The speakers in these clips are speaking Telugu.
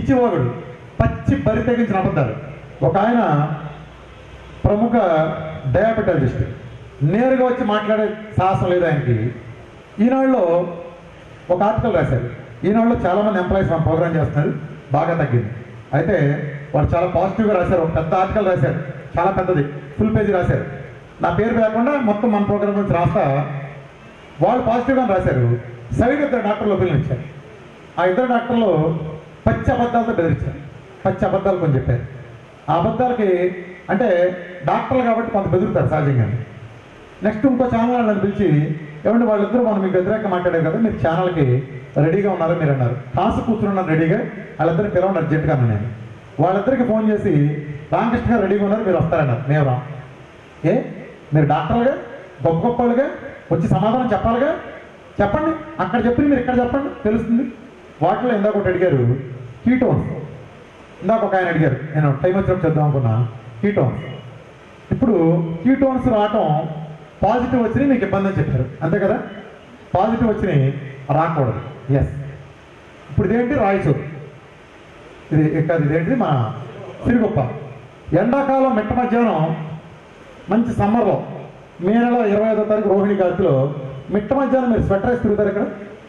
పిచ్చివాగుడు పచ్చి బరి తెగించిన అబద్ధాలు ఒక ఆయన ప్రముఖ డయాబెటాలజిస్ట్ నేరుగా వచ్చి మాట్లాడే సాహసం లేదు ఆయనకి ఈనాడులో ఒక ఆర్టికల్ రాశారు ఈనాడులో చాలామంది ఎంప్లాయీస్ మన ప్రోగ్రామ్ చేస్తున్నారు బాగా తగ్గింది అయితే వాడు చాలా పాజిటివ్గా రాశారు ఒక పెద్ద ఆర్టికల్ రాశారు చాలా పెద్దది ఫుల్ పేజీ రాశారు నా పేరు లేకుండా మొత్తం మన ప్రోగ్రామ్ గురించి రాస్తా వాళ్ళు పాజిటివ్గా రాశారు సైడ్ ఇద్దరు డాక్టర్లు ఒపీనియన్ ఇచ్చారు ఆ ఇద్దరు డాక్టర్లు పచ్చి అబద్ధాలతో బెదిరించారు పచ్చి అబద్ధాలు కొన్ని చెప్పారు ఆ అబద్ధాలకి అంటే డాక్టర్లు కాబట్టి కొంత బెదురుతారు సహజంగా నెక్స్ట్ ఇంకో ఛానల్ వాళ్ళని పిలిచి ఏమంటే వాళ్ళిద్దరూ మనం మీకు వ్యతిరేకంగా మాట్లాడారు కదా మీరు ఛానల్కి రెడీగా ఉన్నారు మీరు అన్నారు కాసు కూర్చున్నారు రెడీగా వాళ్ళిద్దరిని పిలవండి అర్జెంట్గా అన్నాను నేను వాళ్ళిద్దరికి ఫోన్ చేసి రామకృష్ణ గారు రెడీగా ఉన్నారు మీరు వస్తారన్నారు మేము రాం ఏ మీరు డాక్టర్లుగా గొప్ప గొప్ప వాళ్ళుగా వచ్చి సమాధానం చెప్పాలిగా చెప్పండి అక్కడ చెప్పింది మీరు ఇక్కడ చెప్పండి తెలుస్తుంది వాటిలో ఇందాక ఒకటి అడిగారు కీటోన్స్ ఇందాక ఒక ఆయన అడిగారు నేను టైం వచ్చినప్పుడు చేద్దాం అనుకున్నా కీటోన్స్ ఇప్పుడు కీటోన్స్ రావటం పాజిటివ్ వచ్చినాయి మీకు ఇబ్బంది అని చెప్పారు అంతే కదా పాజిటివ్ వచ్చినాయి రాకూడదు ఎస్ ఇప్పుడు ఇదేంటి రాయచూరు ఇది ఇక్కడ ఇదేంటి మన సిరిగొప్ప ఎండాకాలం మిట్ట మధ్యాహ్నం మంచి సమ్మర్లో మే నెల ఇరవై ఐదో తారీఖు రోహిణి గాతిలో మిట్ట మధ్యాహ్నం మీరు స్వెటర్ వేసి తిరుగుతారు ఇక్కడ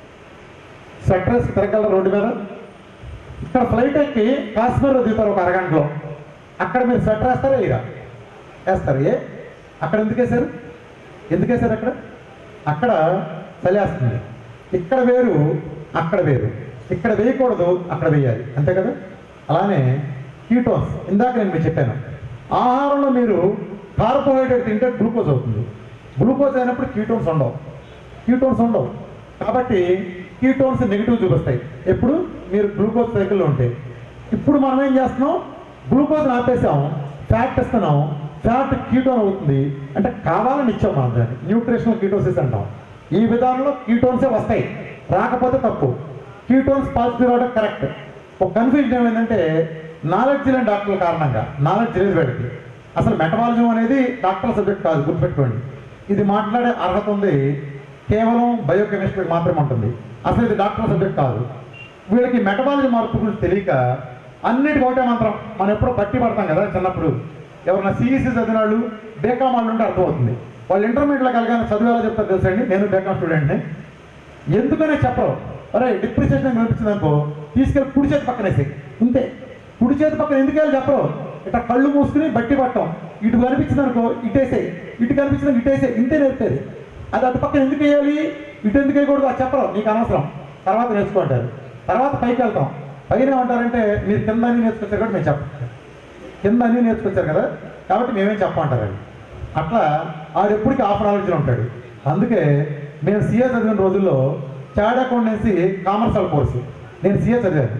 స్వెటర్ వేసి తిరగలరు రోడ్డు మీద ఇక్కడ ఫ్లైట్ ఎక్కి కాశ్మీర్లో దిగుతారు ఒక అరగంటలో అక్కడ మీరు స్వెటర్ వేస్తారా ఇక వేస్తారు ఏ అక్కడ ఎందుకు వేశారు ఎందుకు వేశారు అక్కడ అక్కడ చలేస్తుంది ఇక్కడ వేరు అక్కడ వేరు ఇక్కడ వేయకూడదు అక్కడ వేయాలి అంతే కదా అలానే కీటోన్స్ ఇందాక నేను మీకు చెప్పాను ఆహారంలో మీరు కార్బోహైడ్రేట్ తింటే గ్లూకోజ్ అవుతుంది గ్లూకోజ్ అయినప్పుడు కీటోన్స్ ఉండవు కీటోన్స్ ఉండవు కాబట్టి కీటోన్స్ నెగిటివ్ చూపిస్తాయి ఎప్పుడు మీరు గ్లూకోజ్ సైకిల్లో ఉంటే ఇప్పుడు మనం ఏం చేస్తున్నాం గ్లూకోజ్ ఆపేసాం ఫ్యాట్ ఇస్తున్నాం ఫ్యాట్ కీటోన్ అవుతుంది అంటే కావాలని ఇచ్చాం మనం దాన్ని న్యూట్రిషనల్ కీటోసిస్ అంటాం ఈ విధానంలో కీటోన్సే వస్తాయి రాకపోతే తప్పు కీటోన్స్ పాజిటివ్ రావడం కరెక్ట్ ఒక కన్ఫ్యూజన్ ఏమైందంటే నాలెడ్జ్ లేని డాక్టర్ల కారణంగా నాలెడ్జ్ లేదు వీళ్ళకి అసలు మెటబాలిజం అనేది డాక్టర్ సబ్జెక్ట్ కాదు గుర్తుపెట్టుకోండి ఇది మాట్లాడే అర్హత ఉంది కేవలం బయోకెమిస్ట్రీకి మాత్రమే ఉంటుంది అసలు ఇది డాక్టర్ సబ్జెక్ట్ కాదు వీళ్ళకి మెటబాలజీ మార్పు గురించి తెలియక అన్నిటికీ ఒకటే మంత్రం మనం ఎప్పుడో బట్టి పడతాం కదా చిన్నప్పుడు ఎవరైనా సిఈసి చదివిన వాళ్ళు బేకామ్ వాళ్ళు ఉంటే అర్థమవుతుంది వాళ్ళు ఇంటర్మీడియట్లో కలగానే చదివేలా చెప్తారు తెలుసండి నేను బేకామ్ స్టూడెంట్ని ఎందుకనే చెప్పరు అరే డిప్రిసియేషన్ కనిపించింది అనుకో తీసుకెళ్ళి కుడి చేతి పక్కన వేసేయి ఇంతే కుడి చేతి పక్కన ఎందుకు వెళ్ళి చెప్పరు ఇట్లా కళ్ళు మూసుకుని బట్టి పట్టం ఇటు కనిపించింది అనుకో ఇటేసేయి ఇటు కనిపించింది ఇటేసేయి ఇంతే నేర్పేది అది అటు పక్కన ఎందుకు వేయాలి ఇటు ఎందుకు వేయకూడదు అది చెప్పరు నీకు అనవసరం తర్వాత నేర్చుకుంటారు తర్వాత పైకి వెళ్తాం పైన ఏమంటారంటే మీరు కింద అన్ని నేర్చుకొచ్చారు కాబట్టి మేము చెప్పం కింద అన్ని నేర్చుకొచ్చారు కదా కాబట్టి మేమేం చెప్పమంటారండి అట్లా ఆడు ఎప్పటికీ హాఫ్ నాలెడ్జ్లో ఉంటాడు అందుకే నేను సీఏ చదివిన రోజుల్లో చార్డ్ అకౌంటెన్సీ కామర్షియల్ కోర్సు నేను సీఏ చదివాను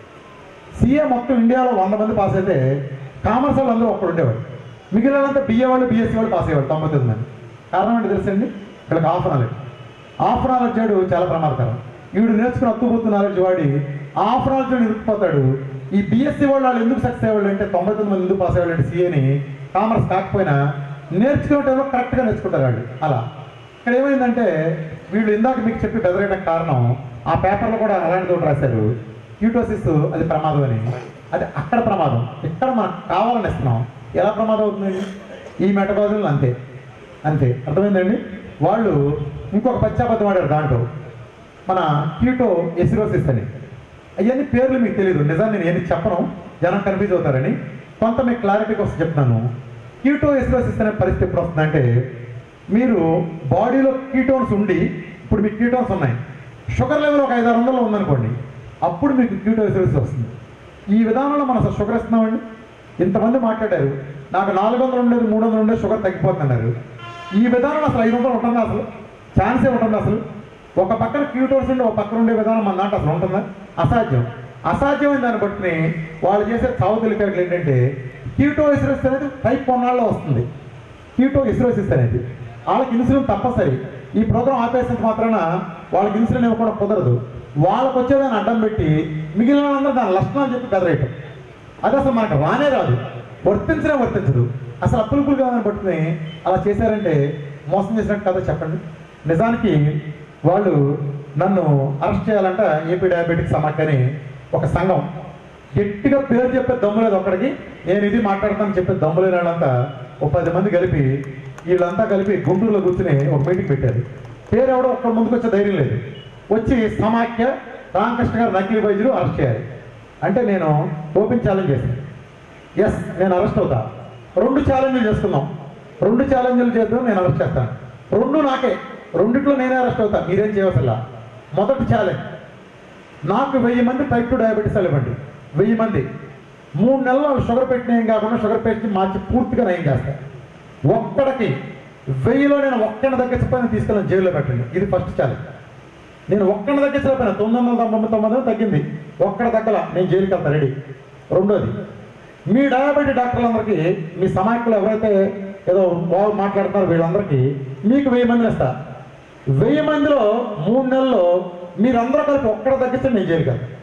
సీఏ మొత్తం ఇండియాలో వంద మంది పాస్ అయితే కామర్స్ వాళ్ళు అందరూ ఒక్కడు ఉండేవాడు మిగిలినంతా బిఏ వాళ్ళు బీఎస్సీ వాళ్ళు పాస్ అయ్యేవాడు తొంభై తొమ్మిది మంది కారణం ఏంటి తెలుసండి వీళ్ళకి హాఫ్ నాలెడ్జ్ హాఫ్ నాలెడ్జ్ వాడు చాలా ప్రమాదకరం వీడు నేర్చుకుని అత్తుపోతు నాలెడ్జ్ వాడి హాఫ్ నాలెడ్జ్ వాడు ఇరుక్కుపోతాడు ఈ బీఎస్సీ వాళ్ళు వాళ్ళు ఎందుకు సక్సెస్ అయ్యేవాళ్ళు అంటే తొంభై తొమ్మిది మంది ఎందుకు పాస్ అయ్యేవాళ్ళు అంటే సీఏని కామర్స్ కాకపోయినా నేర్చుకునే టైంలో కరెక్ట్గా నేర్చుకుంటారు వాళ్ళు అలా ఇక్కడ ఏమైందంటే వీళ్ళు ఇందాక మీకు చెప్పి బెదరడానికి కారణం ఆ పేపర్లో కూడా అలాంటి తోటి రాశారు క్యూటోసిస్ అది ప్రమాదం అని అది అక్కడ ప్రమాదం ఇక్కడ మనకు కావాలని ఇస్తున్నాం ఎలా ప్రమాదం అవుతుందండి ఈ మెటబాజులు అంతే అంతే అర్థమైందండి వాళ్ళు ఇంకొక పశ్చాపతం వాడారు దాంట్లో మన కీటో ఎసిరోసిస్ అని అవన్నీ పేర్లు మీకు తెలియదు నిజాన్ని నేను ఏమి చెప్పను జనం కన్ఫ్యూజ్ అవుతారని కొంత మీకు క్లారిటీ కోసం చెప్తున్నాను కీటో ఎసిరోసిస్ అనే పరిస్థితి ఎప్పుడు వస్తుందంటే మీరు బాడీలో కీటోన్స్ ఉండి ఇప్పుడు మీకు కీటోన్స్ ఉన్నాయి షుగర్ లెవెల్ ఒక ఐదు ఆరు వందలు ఉందనుకోండి అప్పుడు మీకు కీటో ఎసిరోసిస్ వస్తుంది ఈ విధానంలో మనం అసలు షుగర్ ఇస్తున్నామండి ఇంతమంది మాట్లాడారు నాకు నాలుగు వందలు ఉండేది మూడు వందలు ఉండేది షుగర్ తగ్గిపోతున్నారు ఈ విధానంలో అసలు ఐదు వందలు ఉంటుందా అసలు ఛాన్సే ఉంటుంది అసలు ఒక పక్కన క్యూటోర్స్ ఉండి ఒక పక్కన ఉండే విధానం మన దాంట్లో అసలు ఉంటుందా అసాధ్యం అసాధ్యమైన దాన్ని బట్టి వాళ్ళు చేసే చావు తెలిపాకలు ఏంటంటే క్యూటో ఎసిరోసిస్ అనేది టైప్ కొన్నాళ్ళలో వస్తుంది క్యూటో ఎసిరోసిస్ అనేది వాళ్ళకి ఇన్సులిన్ తప్పనిసరి ఈ ప్రోగ్రామ్ ఆపేసినంత మాత్రాన వాళ్ళకి ఇన్సులిన్ ఇవ్వకుండా కుదరదు వాళ్ళకి వచ్చేదాన్ని అడ్డం పెట్టి మిగిలిన వాళ్ళందరూ దాని లక్షణాలు చెప్పి బెదరేయటం అది అసలు మనకు రానే రాదు వర్తించనే వర్తించదు అసలు అప్పులుపులు కాదని పట్టుకుని అలా చేశారంటే మోసం చేసినట్టు కదా చెప్పండి నిజానికి వాళ్ళు నన్ను అరెస్ట్ చేయాలంట ఏపీ డయాబెటిక్ సమాఖ్య అని ఒక సంఘం గట్టిగా పేరు చెప్పే దమ్ము లేదు ఒక్కడికి నేను ఇది మాట్లాడతాను చెప్పే దమ్ము లేని వాళ్ళంతా ఒక పది మంది కలిపి వీళ్ళంతా కలిపి గుంటూరులో కూర్చుని ఒక మీటింగ్ పెట్టారు పేరు ఎవడో ఒక్కడ ముందుకు వచ్చే ధైర్యం లేదు వచ్చి సమాఖ్య రామకృష్ణ గారు నకిలీ వైద్యులు అరెస్ట్ చేయాలి అంటే నేను ఓపెన్ ఛాలెంజ్ చేశాను ఎస్ నేను అరెస్ట్ అవుతా రెండు ఛాలెంజ్లు చేసుకుందాం రెండు ఛాలెంజ్లు చేద్దాం నేను అరెస్ట్ చేస్తాను రెండు నాకే రెండిట్లో నేనే అరెస్ట్ అవుతా మీరేం చేయవసలా మొదటి ఛాలెంజ్ నాకు వెయ్యి మంది టైప్ టు డయాబెటీస్ ఇవ్వండి వెయ్యి మంది మూడు నెలలు షుగర్ పెట్టిన ఏం కాకుండా షుగర్ పెట్టి మార్చి పూర్తిగా నయం చేస్తాను ఒక్కడికి వెయ్యిలో నేను ఒక్కడిని తగ్గించకపోయినా తీసుకెళ్ళి జైల్లో పెట్టండి ఇది ఫస్ట్ ఛాలెంజ్ నేను ఒక్కడిని తగ్గించలేకపోయినా తొమ్మిది వందల తొంభై తొమ్మిది తగ్గింది ఒక్కడ తగ్గల నేను జైలుకి వెళ్తా రెడీ రెండోది మీ డయాబెటిక్ డాక్టర్లందరికీ మీ సమాఖ్యలో ఎవరైతే ఏదో బాగు మాట్లాడుతున్నారో వీళ్ళందరికీ మీకు వెయ్యి మందిని ఇస్తా వెయ్యి మందిలో మూడు నెలల్లో మీరందరూ కలిపి ఒక్కడ తగ్గించండి నేను జైలుకి వెళ్తా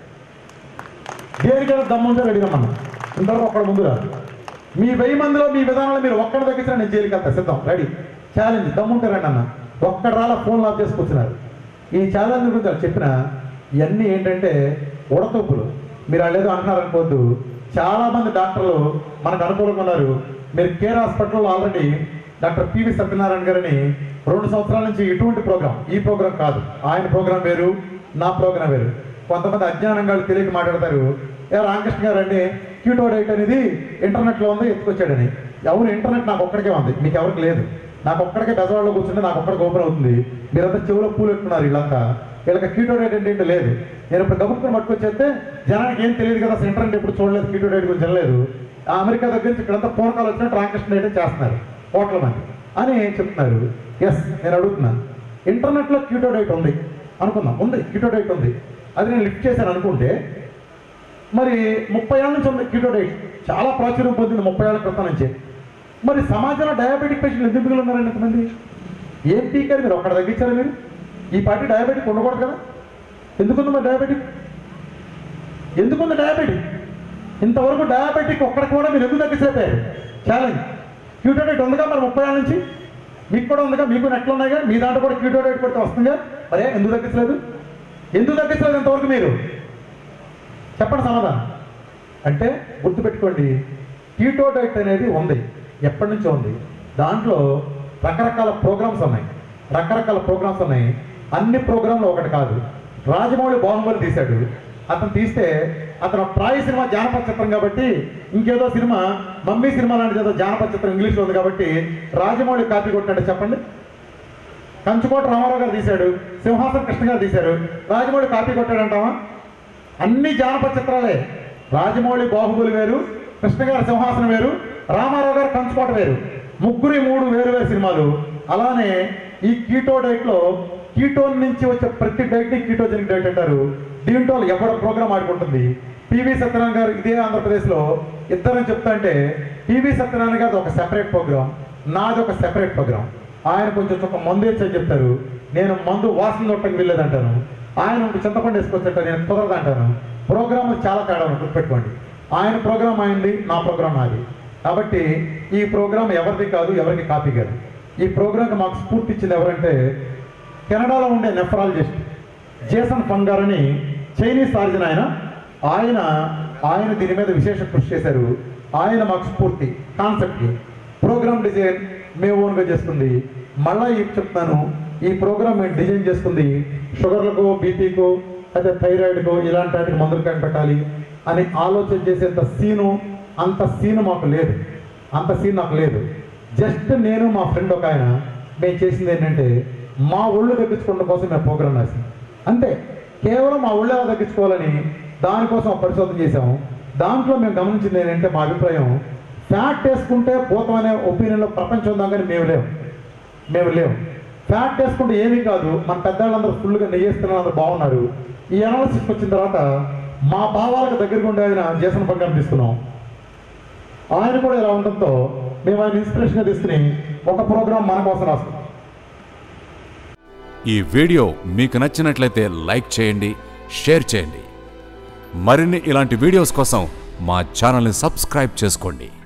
దేనికైనా దమ్ముంటే రెడీ రమ్మన్నా ఇంతవరకు ఒక్కడ ముందు రాదు మీ వెయ్యి మందిలో మీ విధానంలో మీరు ఒక్కడ తగ్గించిన నేను జైలుకి వెళ్తా సిద్ధం రెడీ ఛాలెంజ్ దమ్ముంటే రండి అన్న ఒక్కడ రాలా ఫోన్ ఆఫ్ చేసుకొచ్చినారు ఈ ఛాలెంజ్ గురించి వాళ్ళు చెప్పిన ఇవన్నీ ఏంటంటే ఉడతొప్పులు మీరు వాళ్ళు ఏదో అంటున్నారు అనుకోవద్దు చాలా మంది డాక్టర్లు మనకు అనుకూలంగా ఉన్నారు మీరు కేర్ హాస్పిటల్లో ఆల్రెడీ డాక్టర్ పివి సత్యనారాయణ గారిని రెండు సంవత్సరాల నుంచి ఇటువంటి ప్రోగ్రామ్ ఈ ప్రోగ్రామ్ కాదు ఆయన ప్రోగ్రామ్ వేరు నా ప్రోగ్రామ్ వేరు కొంతమంది అజ్ఞానంగా తెలియక మాట్లాడతారు ఏ రామకృష్ణ గారు అండి క్యూటో డైట్ అనేది ఇంటర్నెట్లో ఉంది ఎత్తుకొచ్చాడని ఎవరు ఇంటర్నెట్ నాకు ఒక్కడికే ఉంది మీకు ఎవరికి లేదు నాకు ఒక్కడికే బెజవాడలో కూర్చుంటే నాకు ఒక్కడికి ఓపెన్ అవుతుంది మీరంతా చెవులో పూలు పెట్టుకున్నారు వీళ్ళంతా వీళ్ళకి క్యూటో డైట్ అంటే ఏంటో లేదు నేను ఇప్పుడు గబుక్కుని పట్టుకొచ్చేస్తే జనానికి ఏం తెలియదు కదా అసలు ఇంటర్నెట్ ఎప్పుడు చూడలేదు క్యూటో డైట్ గురించి వినలేదు ఆ అమెరికా దగ్గర నుంచి ఇక్కడంతా పూనకాలు వచ్చినట్టు రామకృష్ణ డైట్ చేస్తున్నారు కోట్ల మంది అని చెప్తున్నారు ఎస్ నేను అడుగుతున్నాను ఇంటర్నెట్లో క్యూటో డైట్ ఉంది అనుకుందాం ఉంది క్యూటో డైట్ ఉంది అది నేను లిఫ్ట్ చేశాను అనుకుంటే మరి ముప్పై ఏళ్ళ నుంచి ఉంది కీటో డైట్ చాలా ప్రాచుర్యం పొందింది ముప్పై ఏళ్ళ క్రితం నుంచి మరి సమాజంలో డయాబెటిక్ పేషెంట్లు ఎందుకు మిగిలి ఉన్నారండి ఎంతమంది ఏం పీకారు మీరు ఒక్కడ తగ్గించారు మీరు ఈ పార్టీ డయాబెటిక్ ఉండకూడదు కదా ఎందుకుంది మరి డయాబెటిక్ ఎందుకుంది డయాబెటిక్ ఇంతవరకు డయాబెటిక్ ఒక్కడికి కూడా మీరు ఎందుకు తగ్గించలేపారు ఛాలెంజ్ క్యూటో డైట్ ఉందిగా మరి ముప్పై ఏళ్ళ నుంచి మీకు కూడా ఉందిగా మీకు నెట్లు ఉన్నాయిగా మీ దాంట్లో కూడా క్యూటో డైట్ కొడితే వస్తుందిగా మరే ఎందుకు తగ్గించలేదు ఎందుకు తగ్గించలేదు ఇంతవరకు మీరు చెప్పండి సమాధానం అంటే గుర్తుపెట్టుకోండి కీటో డైట్ అనేది ఉంది ఎప్పటి నుంచో ఉంది దాంట్లో రకరకాల ప్రోగ్రామ్స్ ఉన్నాయి రకరకాల ప్రోగ్రామ్స్ ఉన్నాయి అన్ని ప్రోగ్రాంలు ఒకటి కాదు రాజమౌళి బాహుబలి తీశాడు అతను తీస్తే అతను ట్రాయ్ సినిమా జానపద చిత్రం కాబట్టి ఇంకేదో సినిమా మమ్మీ సినిమా లాంటిది ఏదో జానపద చిత్రం ఇంగ్లీష్లో ఉంది కాబట్టి రాజమౌళి కాపీ కొట్టాడు చెప్పండి కంచుకోట రామారావు గారు తీశాడు సింహాసన కృష్ణ గారు తీశారు రాజమౌళి కాపీ కొట్టాడంటావా అన్ని జానపద చిత్రాలే రాజమౌళి బాహుబలి వేరు కృష్ణ గారి సింహాసనం వేరు రామారావు గారు కంచుకోట వేరు ముగ్గురి మూడు వేరు వేరు సినిమాలు అలానే ఈ కీటో డైట్ లో కీటోన్ నుంచి వచ్చే ప్రతి డైట్ ని కీటోజెనిక్ డైట్ అంటారు దీంట్లో ఎవడ ప్రోగ్రామ్ ఆడుకుంటుంది పివి సత్యనారాయణ గారు ఇదే ఆంధ్రప్రదేశ్ లో ఇద్దరని చెప్తా అంటే పివి సత్యనారాయణ గారిది ఒక సెపరేట్ ప్రోగ్రామ్ నాది ఒక సెపరేట్ ప్రోగ్రామ్ ఆయన కొంచెం ఒక మందు వేసి చెప్తారు నేను మందు వాసన తొట్టకి వెళ్ళేదంటాను ఆయన ఒక చింతపండు వేసుకొచ్చేట నేను కుదరదు అంటాను ప్రోగ్రామ్ చాలా తేడా ఉంది గుర్తుపెట్టుకోండి ఆయన ప్రోగ్రామ్ అయింది నా ప్రోగ్రామ్ నాది కాబట్టి ఈ ప్రోగ్రామ్ ఎవరిది కాదు ఎవరికి కాపీ కాదు ఈ ప్రోగ్రామ్కి మాకు స్ఫూర్తి ఇచ్చింది ఎవరంటే కెనడాలో ఉండే నెఫ్రాలజిస్ట్ జేసన్ ఫంగార్ అని చైనీస్ ఆరిజిన్ ఆయన ఆయన ఆయన దీని మీద విశేష కృషి చేశారు ఆయన మాకు స్ఫూర్తి కాన్సెప్ట్కి ప్రోగ్రామ్ డిజైన్ మేము ఓన్గా చేసుకుంది మళ్ళా ఈ చెప్తాను ఈ ప్రోగ్రామ్ మేము డిజైన్ చేసుకుంది షుగర్లకు బీపీకు అయితే థైరాయిడ్కు ఇలాంటి వాటికి మందులు కనిపెట్టాలి అని ఆలోచన చేసేంత సీను అంత సీను మాకు లేదు అంత సీన్ నాకు లేదు జస్ట్ నేను మా ఫ్రెండ్ ఒక ఆయన మేము చేసింది ఏంటంటే మా ఒళ్ళు తగ్గించుకోవడం కోసం మేము ప్రోగ్రామ్ రాసాం అంతే కేవలం మా ఒళ్ళు ఎలా తగ్గించుకోవాలని దానికోసం ఒక పరిశోధన చేసాము దాంట్లో మేము గమనించింది ఏంటంటే మా అభిప్రాయం ఫ్యాట్ వేసుకుంటే పోతాం అనే ఒపీనియన్లో ప్రపంచం ఉందాం కానీ మేము లేవు మేము లేవు ఫ్యాట్ వేసుకుంటే ఏమీ కాదు మన పెద్దవాళ్ళందరూ ఫుల్గా నెయ్యేస్తున్న అందరూ బాగున్నారు ఈ అనాలిసిస్ వచ్చిన తర్వాత మా భావాలకు దగ్గరగా ఉండే ఆయన జేసన్ బంగారం తీసుకున్నాం ఆయన కూడా ఇలా ఉండడంతో మేము ఆయన ఇన్స్పిరేషన్గా తీసుకుని ఒక ప్రోగ్రామ్ మన కోసం రాస్తాం ఈ వీడియో మీకు నచ్చినట్లయితే లైక్ చేయండి షేర్ చేయండి మరిన్ని ఇలాంటి వీడియోస్ కోసం మా ఛానల్ని సబ్స్క్రైబ్ చేసుకోండి